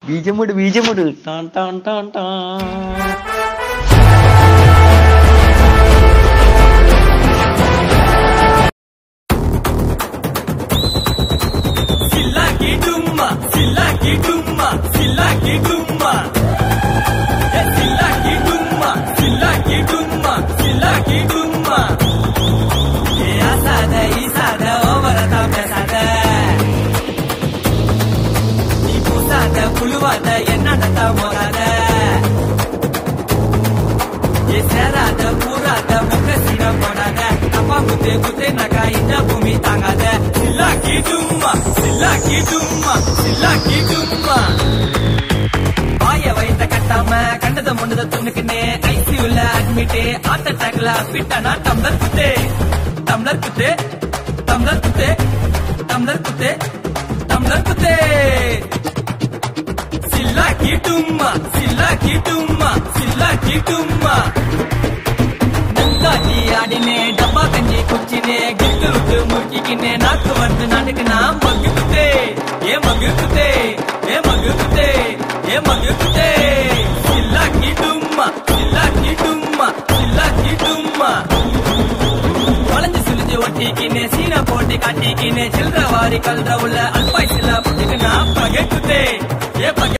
ബീജമിട് ബീജമിട് ടാൻ ടാൻ ടാൻ ടാൻ சில்லாக்கி டும்மா சில்லாக்கி டும்மா சில்லாக்கி டும்மா ஏ சில்லாக்கி டும்மா சில்லாக்கி டும்மா சில்லாக்கி டும்மா ஏ அசாத ஈசாத ஓவரதா பேசாத நீ பூசாத புழுவாத என்னடத்தா மோதாத ஏ சேராத பூராத முக சீனம் போடாத அப்பா குத்தே குத்தே நகா இந்த பூமி தாங்காத சில்லாக்கி டும்மா சில்லாக்கி டும்மா சில்லாக்கி டும்மா வாய வைத்த கட்டாம கண்டத முண்டத துணுக்குனே ஐசியூல அட்மிட் ஹார்ட் அட்டாக்ல பிட்டானா டம்ளர் குத்தே டம்ளர் குத்தே டம்ளர் குத்தே டம்ளர் குத்தே டம்ளர் குத்தே சில்லாக்கி டும்மா சில்லாக்கி டும்மா சில்லாக்கி டும்மா நந்தாட்டி ஆடினே டப்பா கஞ்சி குச்சினே கிட்டு விட்டு முறுக்கிக்கினே நாக்கு வந்து நடுக்குனா மகு குத்தே ஏ மகு குத்தே ஏ மகு குத்தே ஏ மகு குத்தே சில்லாக்கி டும்மா சில்லாக்கி டும்மா சில்லாக்கி டும்மா வளைஞ்சு சுழிஞ்சு ஒட்டிக்கினே சீன போட்டி காட்டிக்கினே சில்லற வாரி கல்ற உள்ள அல்பாய் சில்லா புட்டுக்குனா பகை குத்தே ஏ பகை